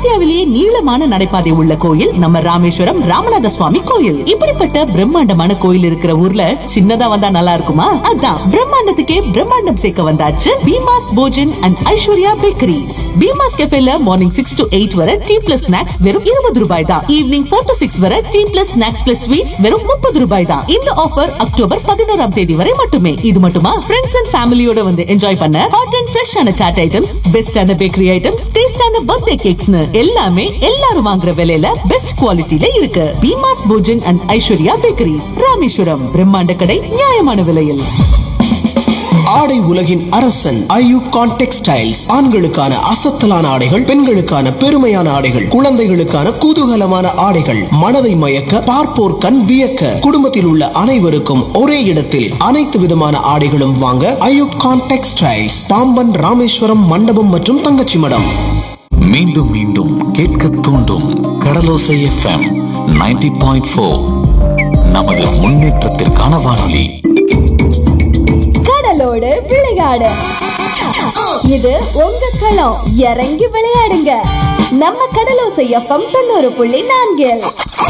ஆசியாவிலேயே நீளமான நடைபாதை உள்ள கோயில் நம்ம ராமேஸ்வரம் ராமநாத சுவாமி கோயில் இப்படிப்பட்ட பிரம்மாண்டமான கோயில் இருக்கிற ஊர்ல சின்னதா வந்தா நல்லா இருக்குமா அதான் பிரம்மாண்டத்துக்கே பிரம்மாண்டம் சேர்க்க வந்தாச்சு பீமாஸ் போஜன் அண்ட் ஐஸ்வர்யா பேக்கரிஸ் பீமாஸ் கெஃபேல மார்னிங் சிக்ஸ் to எயிட் வரை டீ பிளஸ் ஸ்நாக்ஸ் வெறும் இருபது ரூபாய் தான் ஈவினிங் ஃபோர் to சிக்ஸ் வரை tea plus snacks plus sweets வெறும் முப்பது ரூபாய் தான் இந்த ஆஃபர் அக்டோபர் பதினோராம் தேதி வரை மட்டுமே இது மட்டுமா ஃப்ரெண்ட்ஸ் அண்ட் ஃபேமிலியோட வந்து என்ஜாய் பண்ண ஹாட் அண்ட் ஃப்ரெஷ்ஷான சாட் ஐட்டம்ஸ் பெஸ்டான பேக்கரி ஐட்டம்ஸ் டேஸ்டான பர்த்டே கேக்ஸ்னு எல்லாமே எல்லாரும் வாங்குற விலையில பெஸ்ட் குவாலிட்டில இருக்கு பீமாஸ் போஜன் அண்ட் ஐஸ்வர்யா பேக்கரிஸ் ராமேஸ்வரம் பிரம்மாண்ட கடை நியாயமான விலையில் ஆடை உலகின் அரசன் ஐயூகான் டெக்ஸ்டைல்ஸ் ஆண்களுக்கான அசத்தலான ஆடைகள் பெண்களுக்கான பெருமையான ஆடைகள் குழந்தைகளுக்கான குதூகலமான ஆடைகள் மனதை மயக்க பார்ப்போர் கண் வியக்க குடும்பத்தில் உள்ள அனைவருக்கும் ஒரே இடத்தில் அனைத்து விதமான ஆடைகளும் வாங்க ஐயூப்கான் டெக்ஸ்டைல்ஸ் பாம்பன் ராமேஸ்வரம் மண்டபம் மற்றும் தங்கச்சி மடம் மீண்டும் மீண்டும் கேட்க தூண்டும் கடலோசை எஃப்எம் 90.4 பாயிண்ட் நமது முன்னேற்றத்திற்கான வானொலி கடலோடு விளையாடு இது உங்க களம் இறங்கி விளையாடுங்க நம்ம கடலோசை எஃப்எம் தொண்ணூறு புள்ளி நான்கில்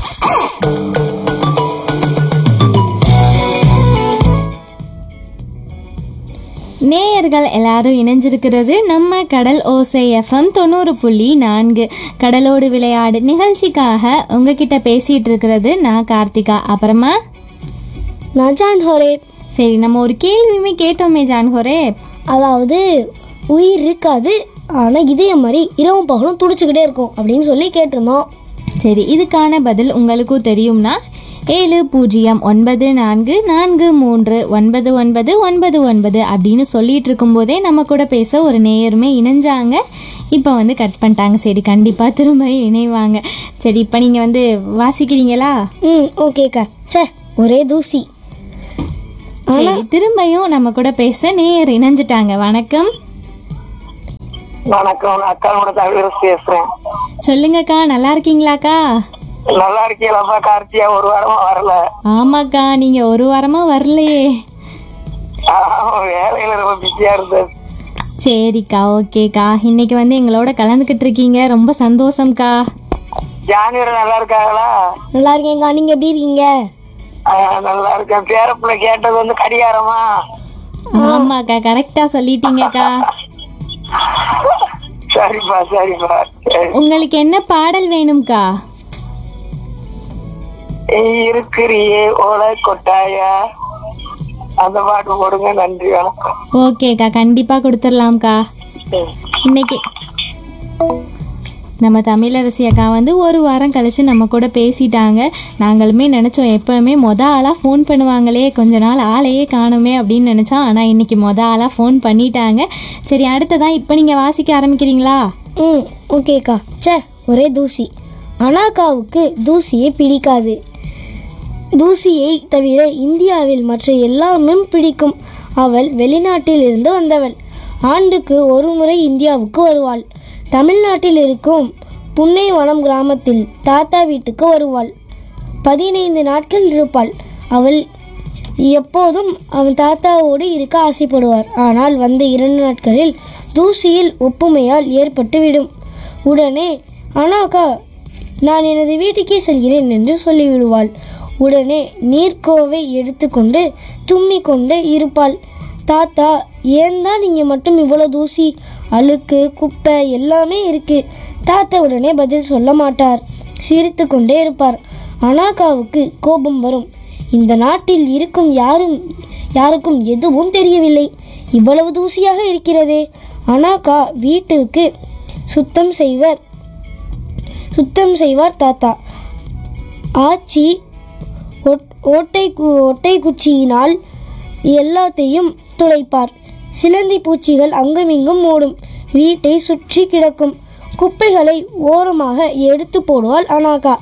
நேயர்கள் எல்லாரும் இணைஞ்சிருக்கிறது நம்ம கடல் ஓசை எஃப்எம் தொண்ணூறு புள்ளி நான்கு கடலோடு விளையாடு நிகழ்ச்சிக்காக உங்ககிட்ட பேசிட்டு இருக்கிறது நான் கார்த்திகா அப்புறமா நான் ஜான் ஹோரே சரி நம்ம ஒரு கேள்வியுமே கேட்டோமே ஜான்ஹோரே அதாவது உயிர் இருக்காது ஆனால் இதயம் மாதிரி இரவும் பகலும் துடிச்சுக்கிட்டே இருக்கும் அப்படின்னு சொல்லி கேட்டிருந்தோம் சரி இதுக்கான பதில் உங்களுக்கும் தெரியும்னா ஏழு பூஜ்ஜியம் ஒன்பது நான்கு நான்கு மூன்று ஒன்பது ஒன்பது ஒன்பது ஒன்பது அப்படின்னு சொல்லிட்டு இருக்கும்போதே நம்ம கூட பேச ஒரு நேயருமே இணைஞ்சாங்க இப்போ வந்து கட் பண்ணிட்டாங்க சரி கண்டிப்பாக திரும்ப இணைவாங்க சரி இப்போ நீங்கள் வந்து வாசிக்கிறீங்களா ம் ஓகேக்கா ச்சே ஒரே தூசி சரி திரும்பியும் நம்ம கூட பேச நேயர் இணைஞ்சிட்டாங்க வணக்கம் வணக்கம் நான் அக்காவோட தவிர பேசுறேன் சொல்லுங்கக்கா நல்லா இருக்கீங்களாக்கா நல்லா இருக்கீங்களாப்பா கார்த்தியா ஒரு வாரமா வரல ஆமாக்கா நீங்கள் ஒரு வாரமாக வரலையே ஆமா, வேலையில ரொம்ப பிஸியா இருந்தது சரிக்கா ஓகேக்கா இன்னைக்கு வந்து எங்களோட கலந்துக்கிட்டு இருக்கீங்க ரொம்ப சந்தோஷம்க்கா ஜானியர் நல்லா இருக்காங்களா நல்லா இருக்கேங்க்கா நீங்கள் எப்படி இருக்கீங்க ஆ, நல்லா இருக்கேன் பேரப்புள்ள கேட்டது வந்து கடிகாரமா ஆமாக்கா கரெக்டா சொல்லிட்டீங்கக்கா சரிப்பா சரிப்பா சரி. உங்களுக்கு என்ன பாடல் வேணும்க்கா ஏய், இருக்கிறியே ஓலை கொட்டாயா அந்த பாட்டு போடுங்க நன்றி வணக்கம் ஓகேக்கா கண்டிப்பா கொடுத்துடலாம்க்கா சரி. இன்னைக்கு நம்ம தமிழரசி அக்கா வந்து ஒரு வாரம் கழிச்சு நம்ம கூட பேசிட்டாங்க நாங்களுமே நினச்சோம் எப்போவுமே மொத ஆளாக ஃபோன் பண்ணுவாங்களே கொஞ்ச நாள் ஆளையே காணுமே அப்படின்னு நினச்சோம் ஆனால் இன்னைக்கு மொத ஆளாக ஃபோன் பண்ணிட்டாங்க சரி அடுத்ததான் இப்போ நீங்கள் வாசிக்க ஆரம்பிக்கிறீங்களா ம் ஓகேக்கா ச்சே ஒரே தூசி அனாக்காவுக்கு தூசியை பிடிக்காது தூசியை தவிர இந்தியாவில் மற்ற எல்லாமே பிடிக்கும் அவள் வெளிநாட்டில் இருந்து வந்தவள் ஆண்டுக்கு ஒரு முறை இந்தியாவுக்கு வருவாள் தமிழ்நாட்டில் இருக்கும் புன்னைவனம் கிராமத்தில் தாத்தா வீட்டுக்கு வருவாள் பதினைந்து நாட்கள் இருப்பாள் அவள் எப்போதும் அவன் தாத்தாவோடு இருக்க ஆசைப்படுவார் ஆனால் வந்த இரண்டு நாட்களில் தூசியில் ஒப்புமையால் ஏற்பட்டுவிடும் உடனே அனாக்கா நான் எனது வீட்டுக்கே செல்கிறேன் என்று சொல்லிவிடுவாள் உடனே நீர்க்கோவை எடுத்துக்கொண்டு தும்மிக் கொண்டு இருப்பாள் தாத்தா ஏன் தான் இங்கே மட்டும் இவ்வளோ தூசி அழுக்கு குப்பை எல்லாமே இருக்கு தாத்தா உடனே பதில் சொல்ல மாட்டார் சிரித்து கொண்டே இருப்பார் அனாகாவுக்கு கோபம் வரும் இந்த நாட்டில் இருக்கும் யாரும் யாருக்கும் எதுவும் தெரியவில்லை இவ்வளவு தூசியாக இருக்கிறதே அனாகா வீட்டிற்கு சுத்தம் செய்வர் சுத்தம் செய்வார் தாத்தா ஆச்சி ஒட்- ஓட்டை கு- ஒட்டை குச்சியினால் எல்லாத்தையும் துடைப்பார் சிலந்தி பூச்சிகள் அங்குமிங்கும் ஓடும் வீட்டை சுற்றி கிடக்கும் குப்பைகளை ஓரமாக எடுத்து போடுவாள் அனாகா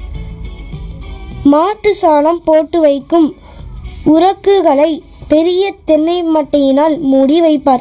மாட்டு சாணம் போட்டு வைக்கும் உரக்குகளை பெரிய தென்னை மட்டையினால் மூடி வைப்பார்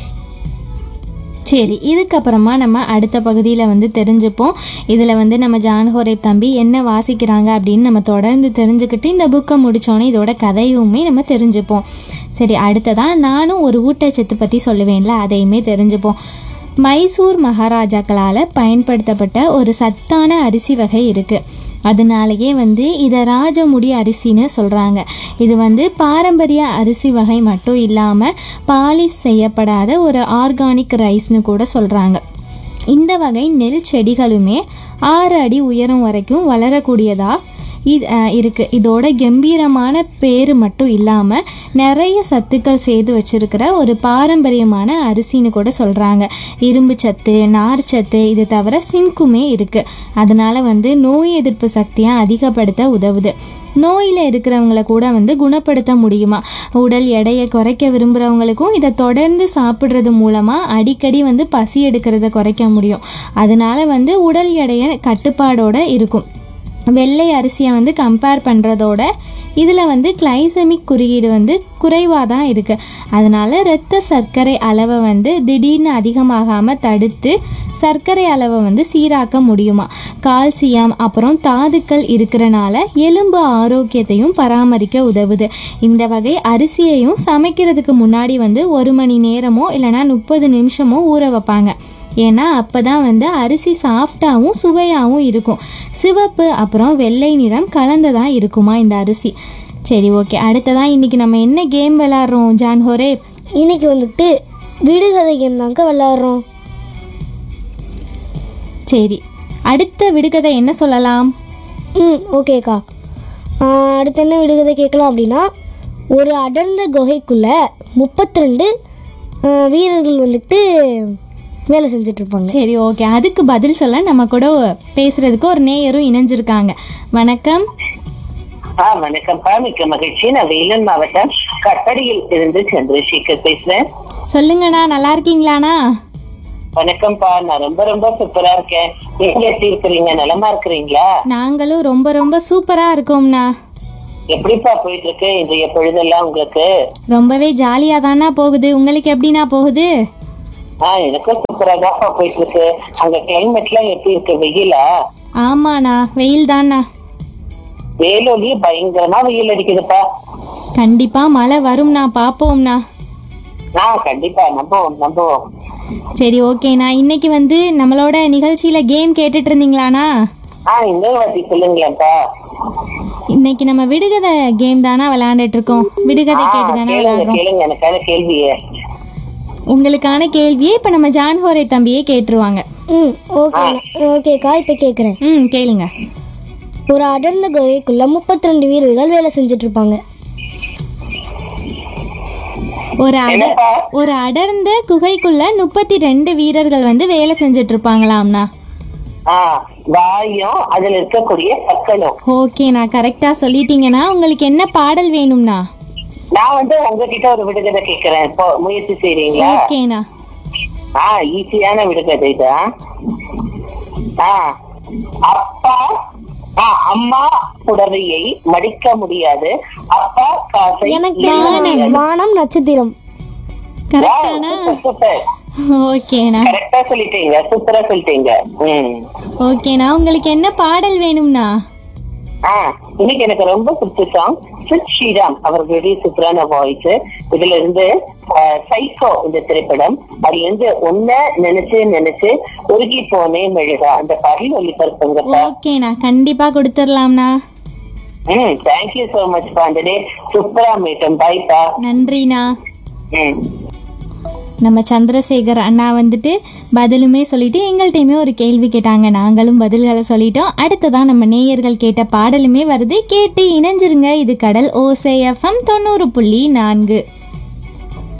சரி இதுக்கப்புறமா நம்ம அடுத்த பகுதியில் வந்து தெரிஞ்சுப்போம் இதில் வந்து நம்ம ஜான்ஹோரே தம்பி என்ன வாசிக்கிறாங்க அப்படின்னு நம்ம தொடர்ந்து தெரிஞ்சுக்கிட்டு இந்த புக்கை முடித்தோன்னே இதோட கதையுமே நம்ம தெரிஞ்சுப்போம் சரி அடுத்ததான் நானும் ஒரு ஊட்டச்சத்து பற்றி சொல்லுவேன்ல அதையுமே தெரிஞ்சுப்போம் மைசூர் மகாராஜாக்களால் பயன்படுத்தப்பட்ட ஒரு சத்தான அரிசி வகை இருக்குது அதனாலேயே வந்து இதை ராஜமுடி அரிசின்னு சொல்கிறாங்க இது வந்து பாரம்பரிய அரிசி வகை மட்டும் இல்லாமல் பாலிஷ் செய்யப்படாத ஒரு ஆர்கானிக் ரைஸ்னு கூட சொல்கிறாங்க இந்த வகை நெல் செடிகளுமே ஆறு அடி உயரம் வரைக்கும் வளரக்கூடியதா இது அஹ், இருக்கு இதோட கம்பீரமான பேர் மட்டும் இல்லாமல் நிறைய சத்துக்கள் சேர்த்து வச்சிருக்கிற ஒரு பாரம்பரியமான அரிசின்னு கூட சொல்கிறாங்க இரும்பு சத்து நார் சத்து இது தவிர சிங்க்குமே இருக்குது அதனால வந்து நோய் எதிர்ப்பு சக்தியை அதிகப்படுத்த உதவுது நோயில் இருக்கிறவங்கள கூட வந்து குணப்படுத்த முடியுமா உடல் எடையை குறைக்க விரும்புகிறவங்களுக்கும் இதை தொடர்ந்து சாப்பிட்றது மூலமாக அடிக்கடி வந்து பசி எடுக்கிறத குறைக்க முடியும் அதனால வந்து உடல் எடையை கட்டுப்பாடோட இருக்கும் வெள்ளை அரிசியை வந்து கம்பேர் பண்ணுறதோட இதில் வந்து கிளைசமிக் குறியீடு வந்து குறைவாக தான் இருக்குது அதனால் இரத்த சர்க்கரை அளவை வந்து திடீர்னு அதிகமாகாமல் தடுத்து சர்க்கரை அளவை வந்து சீராக்க முடியுமா கால்சியம் அப்புறம் தாதுக்கள் இருக்கிறனால எலும்பு ஆரோக்கியத்தையும் பராமரிக்க உதவுது இந்த வகை அரிசியையும் சமைக்கிறதுக்கு முன்னாடி வந்து ஒரு மணி நேரமோ இல்லைனா முப்பது நிமிஷமோ ஊற வைப்பாங்க ஏன்னா அப்போ தான் வந்து அரிசி சாஃப்டாகவும் சுவையாகவும் இருக்கும் சிவப்பு அப்புறம் வெள்ளை நிறம் கலந்ததாக இருக்குமா இந்த அரிசி சரி ஓகே அடுத்ததான் இன்னைக்கு நம்ம என்ன கேம் விளாட்றோம் ஜான் ஹோரே இன்னைக்கு வந்துட்டு விடுகதை கேம் தாங்க விளாட்றோம் சரி அடுத்த விடுகதை என்ன சொல்லலாம் ம் ஓகேக்கா ஆஹ், அடுத்து என்ன விடுகதை கேட்கலாம் அப்படின்னா ஒரு அடர்ந்த குகைக்குள்ளே முப்பத்தி ரெண்டு வீரர்கள் வந்துட்டு வேலை செஞ்சுட்டு இருப்பாங்க சரி ஓகே அதுக்கு பதில் சொல்ல நம்ம கூட பேசுறதுக்கு ஒரு நேயரும் இணைஞ்சிருக்காங்க வணக்கம் ஆ வணக்கம்ப்பா மிக்க மகிழ்ச்சி நான் வேலூர் மாவட்டம் கட்டடியில் இருந்து சந்திரசேகர் பேசுறேன் சொல்லுங்கண்ணா நல்லா இருக்கீங்களாண்ணா வணக்கம்ப்பா நான் ரொம்ப ரொம்ப சூப்பரா இருக்கேன் நீங்க எப்படி இருக்கிறீங்க நலமா இருக்கிறீங்களா நாங்களும் ரொம்ப ரொம்ப சூப்பராக இருக்கோம்ண்ணா எப்படிப்பா போயிட்டு இருக்கு இன்றைய பொழுதெல்லாம் உங்களுக்கு ரொம்பவே ஜாலியாக தானா போகுது உங்களுக்கு எப்படிண்ணா போகுது ஆ எனக்கும் சூப்பரா தான்ப்பா போயிட்டு இருக்கு அங்க கிளைமேட் எல்லாம் எப்படி இருக்கு வெயிலா ஆமாண்ணா வெயில் தாண்ணா வேலூர்லயே பயங்கரமா வெயில் அடிக்குதுப்பா கண்டிப்பாக மழை வரும்ண்ணா பார்ப்போம்ண்ணா ஆ கண்டிப்பா நம்புவோம் நம்புவோம் சரி ஓகேண்ணா இன்னைக்கு வந்து நம்மளோட நிகழ்ச்சியில் கேம் கேட்டுட்டு இருந்தீங்களாண்ணா ஆ இன்னொரு வாட்டி சொல்லுங்களேன்ப்பா இன்னைக்கு நம்ம விடுகதை கேம் தானா விளையாண்டுட்டு இருக்கோம் விடுகதை ஆ, கேட்டு தானே கேளுங்க விளையாடுறோம் கேளுங்க எனக்கான கேள்வியே உங்களுக்கான கேள்வியே இப்போ நம்ம ஜான்ஹோரை தம்பியே கேட்டுருவாங்க ம் ஓகே ஓகேக்கா இப்போ கேட்குறேன் ம் கேளுங்க ஒரு அடர்ந்த குகைக்குள்ளே முப்பத்தி ரெண்டு வீரர்கள் வேலை செஞ்சுட்டு இருப்பாங்க ஒரு அட என்னப்பா? ஒரு அடர்ந்த குகைக்குள்ள முப்பத்தி ரெண்டு வீரர்கள் வந்து வேலை செஞ்சுட்டு இருப்பாங்களாம்ண்ணா ஆ வாயும் அதுல இருக்கக்கூடிய சக்கலும் ஓகே நான் கரெக்டாக சொல்லிட்டீங்கன்னா உங்களுக்கு என்ன பாடல் வேணும்ண்ணா நான் வந்து உங்ககிட்ட ஒரு விடுகதை கேக்குறேன் இப்போ முயற்சி செய்றீங்களா ஓகேண்ணா ஆ ஈஸியான விடுகதை தான் ஆ அப்பா ஆ அம்மா புடவையை மடிக்க முடியாது அப்பா காசை எனக்கு எண்ண தெரியும். முடியாது. வானம் நட்சத்திரம் கரெக்டாண்ணா சூப்பர், சூப்பர் ஓகேண்ணா கரெக்டா சொல்லிட்டீங்க சூப்பரா சொல்லிட்டீங்க ம் ஓகேண்ணா உங்களுக்கு என்ன பாடல் வேணும்ண்ணா ஆ இன்னைக்கு எனக்கு ரொம்ப பிடிச்ச சாங் சித் ஸ்ரீராம் அவர்களுடைய சூப்பரான வாய்ஸ் இதுல இருந்து சைக்கோ இந்த திரைப்படம் அதுல இருந்து ஒன்ன நினைச்சு நினைச்சு உருகி போனேன் மெழுகா அந்த பாடல் ஒளிபரப்புங்கப்பா ஓகேண்ணா கண்டிப்பாக கொடுத்துடலாம்ண்ணா ம் தேங்க்யூ சோ மச் பா அந்த டே சூப்பரா மீட்டம் பாய்ப்பா நன்றிண்ணா ம் நம்ம சந்திரசேகர் அண்ணா வந்துட்டு பதிலுமே சொல்லிட்டு எங்கள்கிட்டயுமே ஒரு கேள்வி கேட்டாங்க நாங்களும் பதில்களை சொல்லிட்டோம் அடுத்ததான் நம்ம நேயர்கள் கேட்ட பாடலுமே வருது கேட்டு இணைஞ்சிருங்க இது கடல் ஓசை எஃப்எம் தொண்ணூறு புள்ளி நான்கு